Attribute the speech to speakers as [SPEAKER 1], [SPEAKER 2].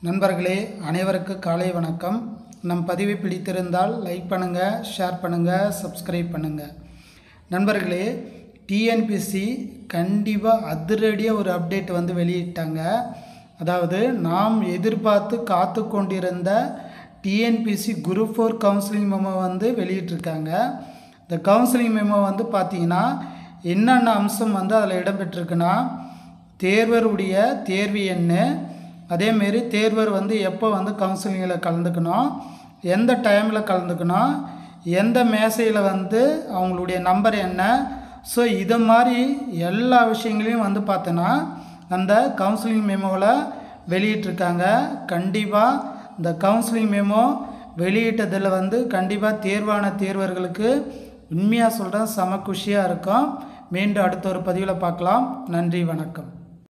[SPEAKER 1] நண்பர்களே அனைவருக்கு காலை வணக்கம் நம் பதிவை பிடித்திருந்தால் லைக் பண்ணுங்கள் ஷேர் பண்ணுங்கள் சப்ஸ்கிரைப் பண்ணுங்கள் நண்பர்களே டிஎன்பிசி கண்டிப்பாக அதிரடியாக ஒரு அப்டேட் வந்து வெளியிட்டாங்க அதாவது நாம் எதிர்பார்த்து காத்து கொண்டிருந்த TNPSC group four counselling memo வந்து வெளியிட்டிருக்காங்க இந்த கவுன்சிலிங் மெமோ வந்து பார்த்தீங்கன்னா என்னென்ன அம்சம் வந்து அதில் இடம்பெற்றிருக்குன்னா தேர்வருடைய தேர்வு எண் அதேமாரி தேர்வர் வந்து எப்போ வந்து கவுன்சிலிங்கில் கலந்துக்கணும் எந்த டைமில் கலந்துக்கணும் எந்த மேசையில் வந்து அவங்களுடைய நம்பர் என்ன ஸோ இது மாதிரி எல்லா விஷயங்களையும் வந்து பார்த்தோன்னா அந்த கவுன்சிலிங் மெமோவில் வெளியிட்டிருக்காங்க கண்டிப்பாக இந்த கவுன்சிலிங் மெமோ வெளியிட்டதில் வந்து கண்டிப்பாக தேர்வான தேர்வர்களுக்கு உண்மையாக சொல்கிறேன் செம குஷியாக இருக்கும் மீண்டும் அடுத்த ஒரு பதிவில் பார்க்கலாம் நன்றி வணக்கம்